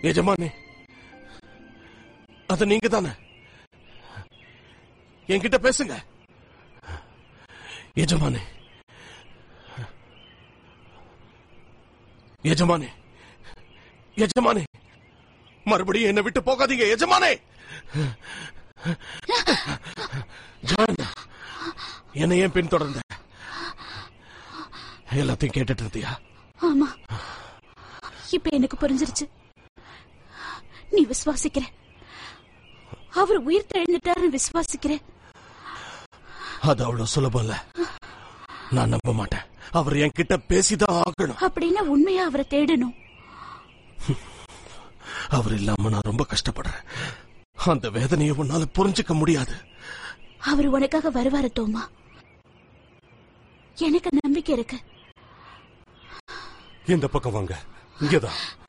எஜமானே அது நீங்க தானே என்கிட்ட பேசுங்க எஜமானே எஜமானே எஜமானே மறுபடியும் என்னை விட்டு போகாதீங்க எஜமானே ஜான் என்னை ஏன் பின்தொடர்ந்த எல்லாத்தையும் கேட்டுட்டு இருந்தியா ஆமா இப்ப எனக்கு புரிஞ்சிருச்சு நீ விசுவாசிக்கிற அவர் உயிர் தெழுந்துட்டாருன்னு விசுவாசிக்கிற அது அவ்வளவு சுலபம் இல்ல நான் நம்ப மாட்டேன் அவர் என்கிட்ட பேசிதான் ஆகணும் அப்படின்னா உண்மையா அவரை தேடணும் அவர் இல்லாம நான் ரொம்ப கஷ்டப்படுறேன் அந்த வேதனையை உன்னால புரிஞ்சுக்க முடியாது அவர் உனக்காக வருவாரு தோமா எனக்கு நம்பிக்கை இருக்கு இந்த பக்கம் வாங்க இங்கதான்